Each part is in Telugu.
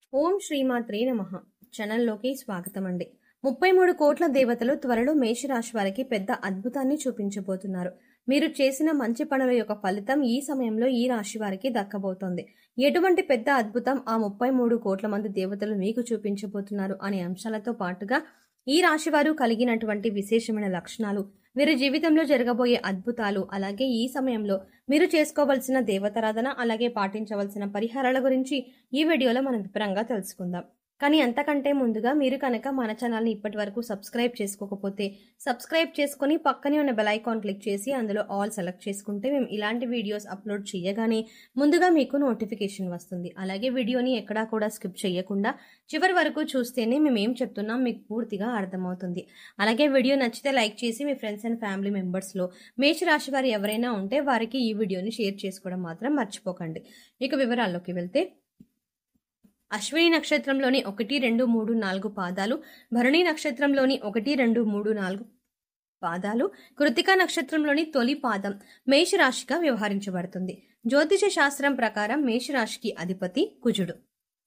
ఓం శ్రీమాత్రే నమ ఛానల్లోకి స్వాగతం అండి ముప్పై మూడు కోట్ల దేవతలు త్వరలో మేషరాశి వారికి పెద్ద అద్భుతాన్ని చూపించబోతున్నారు మీరు చేసిన మంచి పనుల యొక్క ఫలితం ఈ సమయంలో ఈ రాశి వారికి దక్కబోతోంది ఎటువంటి పెద్ద అద్భుతం ఆ ముప్పై మూడు కోట్ల మంది దేవతలు మీకు చూపించబోతున్నారు అనే అంశాలతో పాటుగా ఈ రాశి వారు కలిగినటువంటి విశేషమైన లక్షణాలు వీరి జీవితంలో జరగబోయే అద్భుతాలు అలాగే ఈ సమయంలో మీరు చేసుకోవలసిన దేవతారాధన అలాగే పాటించవలసిన పరిహారాల గురించి ఈ వీడియోలో మనం వివరంగా తెలుసుకుందాం కానీ అంతకంటే ముందుగా మీరు కనుక మన ఛానల్ని ఇప్పటి వరకు సబ్స్క్రైబ్ చేసుకోకపోతే సబ్స్క్రైబ్ చేసుకొని పక్కనే ఉన్న బెల్ ఐకాన్ క్లిక్ చేసి అందులో ఆల్ సెలెక్ట్ చేసుకుంటే మేము ఇలాంటి వీడియోస్ అప్లోడ్ చేయగానే ముందుగా మీకు నోటిఫికేషన్ వస్తుంది అలాగే వీడియోని ఎక్కడా కూడా స్కిప్ చేయకుండా చివరి వరకు చూస్తేనే మేము ఏం చెప్తున్నాం మీకు పూర్తిగా అర్థమవుతుంది అలాగే వీడియో నచ్చితే లైక్ చేసి మీ ఫ్రెండ్స్ అండ్ ఫ్యామిలీ మెంబర్స్లో మేషరాశి వారు ఎవరైనా ఉంటే వారికి ఈ వీడియోని షేర్ చేసుకోవడం మాత్రం మర్చిపోకండి ఇక వివరాల్లోకి వెళ్తే అశ్విని నక్షత్రంలోని ఒకటి రెండు మూడు నాలుగు పాదాలు భరణి నక్షత్రంలోని ఒకటి రెండు మూడు నాలుగు పాదాలు కృతికా నక్షత్రంలోని తొలి పాదం మేషరాశిగా వ్యవహరించబడుతుంది జ్యోతిష శాస్త్రం ప్రకారం మేషరాశికి అధిపతి కుజుడు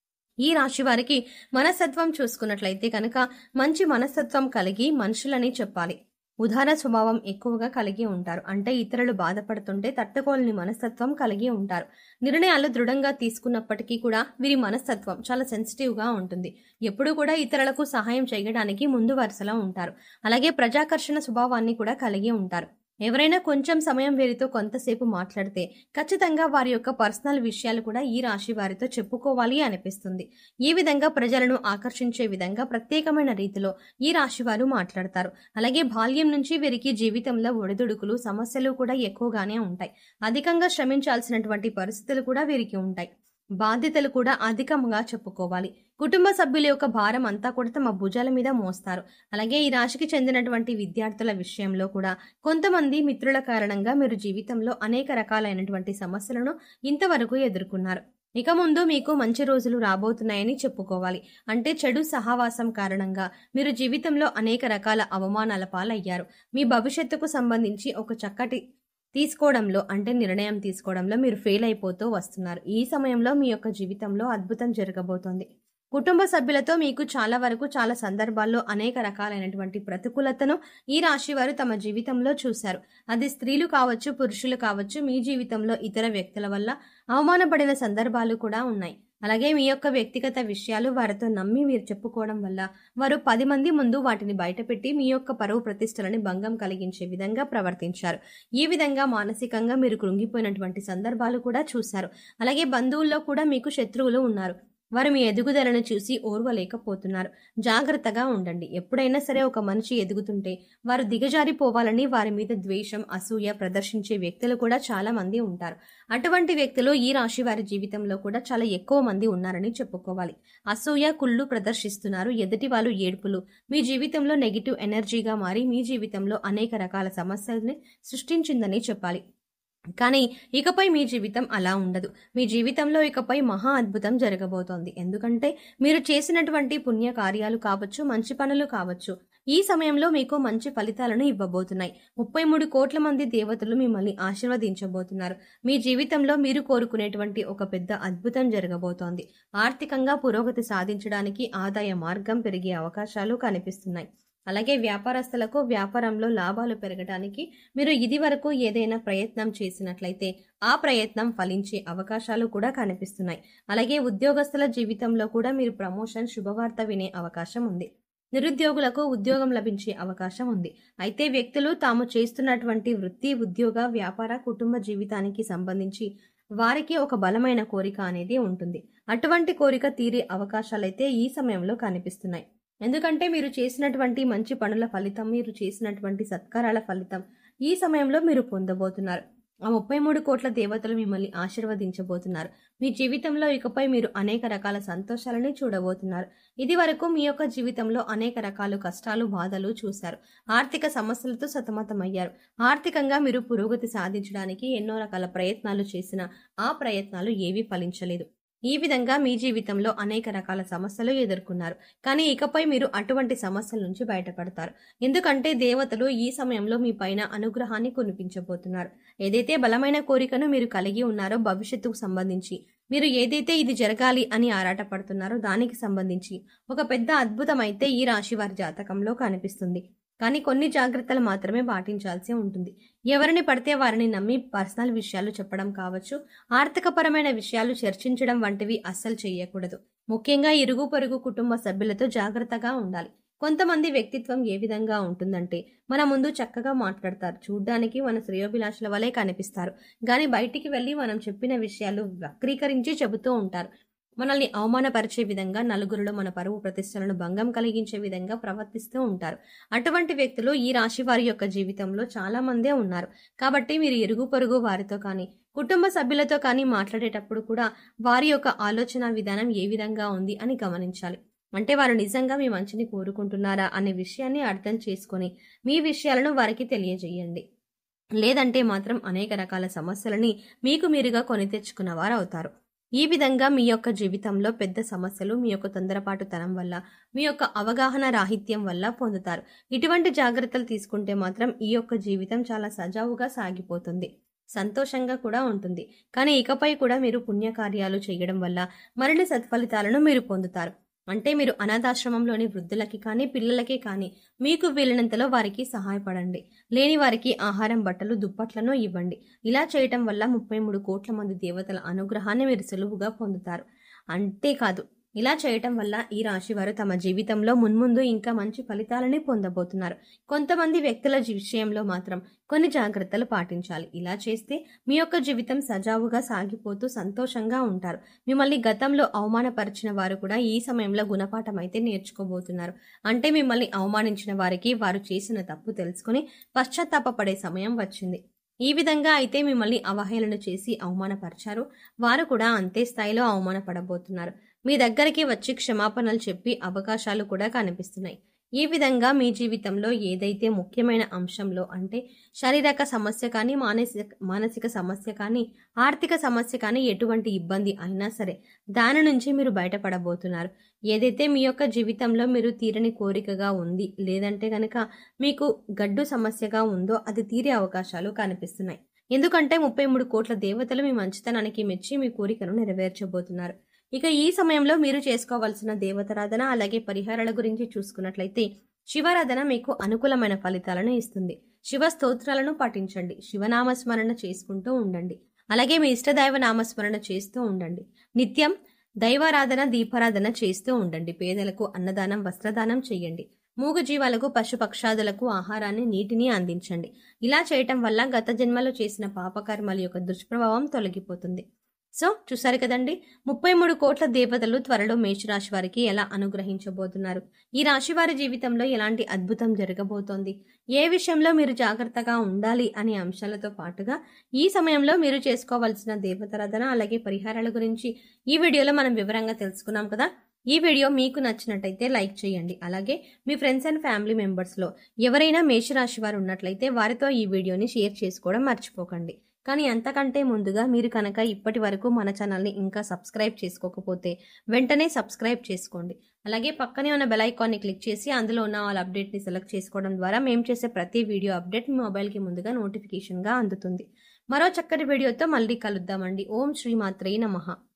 ఈ రాశి వారికి మనస్తత్వం చూసుకున్నట్లయితే కనుక మంచి మనస్తత్వం కలిగి మనుషులని చెప్పాలి ఉదార స్వభావం ఎక్కువగా కలిగి ఉంటారు అంటే ఇతరులు బాధపడుతుంటే తట్టుకోలేని మనస్తత్వం కలిగి ఉంటారు నిర్ణయాలు దృఢంగా తీసుకున్నప్పటికీ కూడా వీరి మనస్తత్వం చాలా సెన్సిటివ్ గా ఉంటుంది ఎప్పుడు కూడా ఇతరులకు సహాయం చేయడానికి ముందు వరుసలో ఉంటారు అలాగే ప్రజాకర్షణ స్వభావాన్ని కూడా కలిగి ఉంటారు ఎవరైనా కొంచెం సమయం వీరితో కొంతసేపు మాట్లాడితే ఖచ్చితంగా వారి యొక్క పర్సనల్ విషయాలు కూడా ఈ రాశి వారితో చెప్పుకోవాలి అనిపిస్తుంది ఈ విధంగా ప్రజలను ఆకర్షించే విధంగా ప్రత్యేకమైన రీతిలో ఈ రాశి వారు మాట్లాడతారు అలాగే బాల్యం నుంచి వీరికి జీవితంలో ఒడిదుడుకులు సమస్యలు కూడా ఎక్కువగానే ఉంటాయి అధికంగా శ్రమించాల్సినటువంటి పరిస్థితులు కూడా వీరికి ఉంటాయి బాధ్యతలు కూడా అధికంగా చెప్పుకోవాలి కుటుంబ సభ్యుల యొక్క భారం అంతా కూడా తమ భుజాల మీద మోస్తారు అలాగే ఈ రాశికి చెందినటువంటి విద్యార్థుల విషయంలో కూడా కొంతమంది మిత్రుల కారణంగా మీరు జీవితంలో అనేక రకాలైనటువంటి సమస్యలను ఇంతవరకు ఎదుర్కొన్నారు ఇక ముందు మీకు మంచి రోజులు రాబోతున్నాయని చెప్పుకోవాలి అంటే చెడు సహవాసం కారణంగా మీరు జీవితంలో అనేక రకాల అవమానాల పాలయ్యారు మీ భవిష్యత్తుకు సంబంధించి ఒక చక్కటి తీసుకోవడంలో అంటే నిర్ణయం తీసుకోవడంలో మీరు ఫెయిల్ అయిపోతూ వస్తున్నారు ఈ సమయంలో మీ యొక్క జీవితంలో అద్భుతం జరగబోతోంది కుటుంబ సభ్యులతో మీకు చాలా వరకు చాలా సందర్భాల్లో అనేక రకాలైనటువంటి ప్రతికూలతను ఈ రాశి వారు తమ జీవితంలో చూశారు అది స్త్రీలు కావచ్చు పురుషులు కావచ్చు మీ జీవితంలో ఇతర వ్యక్తుల వల్ల అవమానపడిన సందర్భాలు కూడా ఉన్నాయి అలాగే మీ యొక్క వ్యక్తిగత విషయాలు వారితో నమ్మి మీరు చెప్పుకోవడం వల్ల వారు పది మంది ముందు వాటిని బయటపెట్టి మీ యొక్క పరువు ప్రతిష్టలని భంగం కలిగించే విధంగా ప్రవర్తించారు ఈ విధంగా మానసికంగా మీరు కృంగిపోయినటువంటి సందర్భాలు కూడా చూశారు అలాగే బంధువుల్లో కూడా మీకు శత్రువులు ఉన్నారు వారు మీ ఎదుగుదలను చూసి ఓర్వలేకపోతున్నారు జాగ్రత్తగా ఉండండి ఎప్పుడైనా సరే ఒక మనిషి ఎదుగుతుంటే వారు దిగజారిపోవాలని వారి మీద ద్వేషం అసూయ ప్రదర్శించే వ్యక్తులు కూడా చాలా మంది ఉంటారు అటువంటి వ్యక్తులు ఈ రాశి వారి జీవితంలో కూడా చాలా ఎక్కువ మంది ఉన్నారని చెప్పుకోవాలి అసూయ కుళ్ళు ప్రదర్శిస్తున్నారు ఎదుటి వాళ్ళు ఏడుపులు మీ జీవితంలో నెగిటివ్ ఎనర్జీగా మారి మీ జీవితంలో అనేక రకాల సమస్యల్ని సృష్టించిందని చెప్పాలి కానీ ఇకపై మీ జీవితం అలా ఉండదు మీ జీవితంలో ఇకపై మహా అద్భుతం జరగబోతోంది ఎందుకంటే మీరు చేసినటువంటి పుణ్య కార్యాలు కావచ్చు మంచి పనులు కావచ్చు ఈ సమయంలో మీకు మంచి ఫలితాలను ఇవ్వబోతున్నాయి ముప్పై మూడు కోట్ల మంది దేవతలు మిమ్మల్ని ఆశీర్వదించబోతున్నారు మీ జీవితంలో మీరు కోరుకునేటువంటి ఒక పెద్ద అద్భుతం జరగబోతోంది ఆర్థికంగా పురోగతి సాధించడానికి ఆదాయ మార్గం పెరిగే అవకాశాలు కనిపిస్తున్నాయి అలాగే వ్యాపారస్తులకు వ్యాపారంలో లాభాలు పెరగడానికి మీరు ఇది వరకు ఏదైనా ప్రయత్నం చేసినట్లయితే ఆ ప్రయత్నం ఫలించే అవకాశాలు కూడా కనిపిస్తున్నాయి అలాగే ఉద్యోగస్తుల జీవితంలో కూడా మీరు ప్రమోషన్ శుభవార్త వినే అవకాశం ఉంది నిరుద్యోగులకు ఉద్యోగం లభించే అవకాశం ఉంది అయితే వ్యక్తులు తాము చేస్తున్నటువంటి వృత్తి ఉద్యోగ వ్యాపార కుటుంబ జీవితానికి సంబంధించి వారికి ఒక బలమైన కోరిక అనేది ఉంటుంది అటువంటి కోరిక తీరే అవకాశాలైతే ఈ సమయంలో కనిపిస్తున్నాయి ఎందుకంటే మీరు చేసినటువంటి మంచి పనుల ఫలితం మీరు చేసినటువంటి సత్కారాల ఫలితం ఈ సమయంలో మీరు పొందబోతున్నారు ఆ ముప్పై మూడు కోట్ల దేవతలు మిమ్మల్ని ఆశీర్వదించబోతున్నారు మీ జీవితంలో ఇకపై మీరు అనేక రకాల సంతోషాలని చూడబోతున్నారు ఇది వరకు మీ యొక్క జీవితంలో అనేక రకాల కష్టాలు బాధలు చూశారు ఆర్థిక సమస్యలతో సతమతమయ్యారు ఆర్థికంగా మీరు పురోగతి సాధించడానికి ఎన్నో రకాల ప్రయత్నాలు చేసినా ఆ ప్రయత్నాలు ఏవీ ఫలించలేదు ఈ విధంగా మీ జీవితంలో అనేక రకాల సమస్యలు ఎదుర్కొన్నారు కానీ ఇకపై మీరు అటువంటి సమస్యల నుంచి బయటపడతారు ఎందుకంటే దేవతలు ఈ సమయంలో మీ పైన అనుగ్రహాన్ని కురిపించబోతున్నారు ఏదైతే బలమైన కోరికను మీరు కలిగి ఉన్నారో భవిష్యత్తుకు సంబంధించి మీరు ఏదైతే ఇది జరగాలి అని ఆరాటపడుతున్నారో దానికి సంబంధించి ఒక పెద్ద అద్భుతం అయితే ఈ రాశి వారి జాతకంలో కనిపిస్తుంది కానీ కొన్ని జాగ్రత్తలు మాత్రమే పాటించాల్సి ఉంటుంది ఎవరిని పడితే వారిని నమ్మి పర్సనల్ విషయాలు చెప్పడం కావచ్చు ఆర్థికపరమైన విషయాలు చర్చించడం వంటివి అస్సలు చేయకూడదు ముఖ్యంగా ఇరుగు పొరుగు కుటుంబ సభ్యులతో జాగ్రత్తగా ఉండాలి కొంతమంది వ్యక్తిత్వం ఏ విధంగా ఉంటుందంటే మన ముందు చక్కగా మాట్లాడతారు చూడ్డానికి మన శ్రేయోభిలాషుల వలె కనిపిస్తారు కానీ బయటికి వెళ్ళి మనం చెప్పిన విషయాలు వక్రీకరించి చెబుతూ ఉంటారు మనల్ని అవమానపరిచే విధంగా నలుగురిలో మన పరువు ప్రతిష్టలను భంగం కలిగించే విధంగా ప్రవర్తిస్తూ ఉంటారు అటువంటి వ్యక్తులు ఈ రాశి వారి యొక్క జీవితంలో చాలా మందే ఉన్నారు కాబట్టి మీరు ఇరుగు పొరుగు వారితో కానీ కుటుంబ సభ్యులతో కానీ మాట్లాడేటప్పుడు కూడా వారి యొక్క ఆలోచన విధానం ఏ విధంగా ఉంది అని గమనించాలి అంటే వారు నిజంగా మీ మంచిని కోరుకుంటున్నారా అనే విషయాన్ని అర్థం చేసుకొని మీ విషయాలను వారికి తెలియజేయండి లేదంటే మాత్రం అనేక రకాల సమస్యలని మీకు మీరుగా కొని తెచ్చుకున్న వారు అవుతారు ఈ విధంగా మీ యొక్క జీవితంలో పెద్ద సమస్యలు మీ యొక్క తొందరపాటుతనం వల్ల మీ యొక్క అవగాహన రాహిత్యం వల్ల పొందుతారు ఇటువంటి జాగ్రత్తలు తీసుకుంటే మాత్రం ఈ యొక్క జీవితం చాలా సజావుగా సాగిపోతుంది సంతోషంగా కూడా ఉంటుంది కానీ ఇకపై కూడా మీరు పుణ్యకార్యాలు చేయడం వల్ల మరిన్ని సత్ఫలితాలను మీరు పొందుతారు అంటే మీరు అనాథాశ్రమంలోని వృద్ధులకి కానీ పిల్లలకి కానీ మీకు వీలైనంతలో వారికి సహాయపడండి లేని వారికి ఆహారం బట్టలు దుప్పట్లను ఇవ్వండి ఇలా చేయటం వల్ల ముప్పై మూడు కోట్ల మంది దేవతల అనుగ్రహాన్ని మీరు సులువుగా పొందుతారు అంతేకాదు ఇలా చేయటం వల్ల ఈ రాశి వారు తమ జీవితంలో మున్ముందు ఇంకా మంచి ఫలితాలని పొందబోతున్నారు కొంతమంది వ్యక్తుల జీ- విషయంలో మాత్రం కొన్ని జాగ్రత్తలు పాటించాలి ఇలా చేస్తే మీ యొక్క జీవితం సజావుగా సాగిపోతూ సంతోషంగా ఉంటారు మిమ్మల్ని గతంలో అవమానపరిచిన వారు కూడా ఈ సమయంలో గుణపాఠం అయితే నేర్చుకోబోతున్నారు అంటే మిమ్మల్ని అవమానించిన వారికి వారు చేసిన తప్పు తెలుసుకుని పశ్చాత్తాపపడే సమయం వచ్చింది ఈ విధంగా అయితే మిమ్మల్ని అవహేళన చేసి అవమానపరిచారు వారు కూడా అంతే స్థాయిలో అవమానపడబోతున్నారు మీ దగ్గరికి వచ్చి క్షమాపణలు చెప్పి అవకాశాలు కూడా కనిపిస్తున్నాయి ఈ విధంగా మీ జీవితంలో ఏదైతే ముఖ్యమైన అంశంలో అంటే శారీరక సమస్య కానీ మానసిక మానసిక సమస్య కానీ ఆర్థిక సమస్య కానీ ఎటువంటి ఇబ్బంది అయినా సరే దాని నుంచి మీరు బయటపడబోతున్నారు ఏదైతే మీ యొక్క జీవితంలో మీరు తీరని కోరికగా ఉంది లేదంటే గనక మీకు గడ్డు సమస్యగా ఉందో అది తీరే అవకాశాలు కనిపిస్తున్నాయి ఎందుకంటే ముప్పై మూడు కోట్ల దేవతలు మీ మంచితనానికి మెచ్చి మీ కోరికను నెరవేర్చబోతున్నారు ఇక ఈ సమయంలో మీరు చేసుకోవాల్సిన దేవతారాధన అలాగే పరిహారాల గురించి చూసుకున్నట్లయితే శివారాధన మీకు అనుకూలమైన ఫలితాలను ఇస్తుంది శివ స్తోత్రాలను పఠించండి శివనామస్మరణ చేసుకుంటూ ఉండండి అలాగే మీ ఇష్టదైవ నామస్మరణ చేస్తూ ఉండండి నిత్యం దైవారాధన దీపారాధన చేస్తూ ఉండండి పేదలకు అన్నదానం వస్త్రదానం చేయండి మూగజీవాలకు పశుపక్షాదులకు ఆహారాన్ని నీటిని అందించండి ఇలా చేయటం వల్ల గత జన్మలో చేసిన పాపకర్మల యొక్క దుష్ప్రభావం తొలగిపోతుంది సో చూసారు కదండి ముప్పై మూడు కోట్ల దేవతలు త్వరలో మేషరాశి వారికి ఎలా అనుగ్రహించబోతున్నారు ఈ రాశి వారి జీవితంలో ఎలాంటి అద్భుతం జరగబోతోంది ఏ విషయంలో మీరు జాగ్రత్తగా ఉండాలి అనే అంశాలతో పాటుగా ఈ సమయంలో మీరు చేసుకోవాల్సిన దేవతారాధన అలాగే పరిహారాల గురించి ఈ వీడియోలో మనం వివరంగా తెలుసుకున్నాం కదా ఈ వీడియో మీకు నచ్చినట్టయితే లైక్ చేయండి అలాగే మీ ఫ్రెండ్స్ అండ్ ఫ్యామిలీ మెంబర్స్లో ఎవరైనా మేషరాశి వారు ఉన్నట్లయితే వారితో ఈ వీడియోని షేర్ చేసుకోవడం మర్చిపోకండి కానీ అంతకంటే ముందుగా మీరు కనుక ఇప్పటి వరకు మన ఛానల్ని ఇంకా సబ్స్క్రైబ్ చేసుకోకపోతే వెంటనే సబ్స్క్రైబ్ చేసుకోండి అలాగే పక్కనే ఉన్న బెల్ ఐకాన్ని క్లిక్ చేసి అందులో ఉన్న ఆల్ అప్డేట్ని సెలెక్ట్ చేసుకోవడం ద్వారా మేము చేసే ప్రతి వీడియో అప్డేట్ మీ మొబైల్కి ముందుగా నోటిఫికేషన్గా అందుతుంది మరో చక్కటి వీడియోతో మళ్ళీ కలుద్దామండి ఓం శ్రీమాత్రే నమః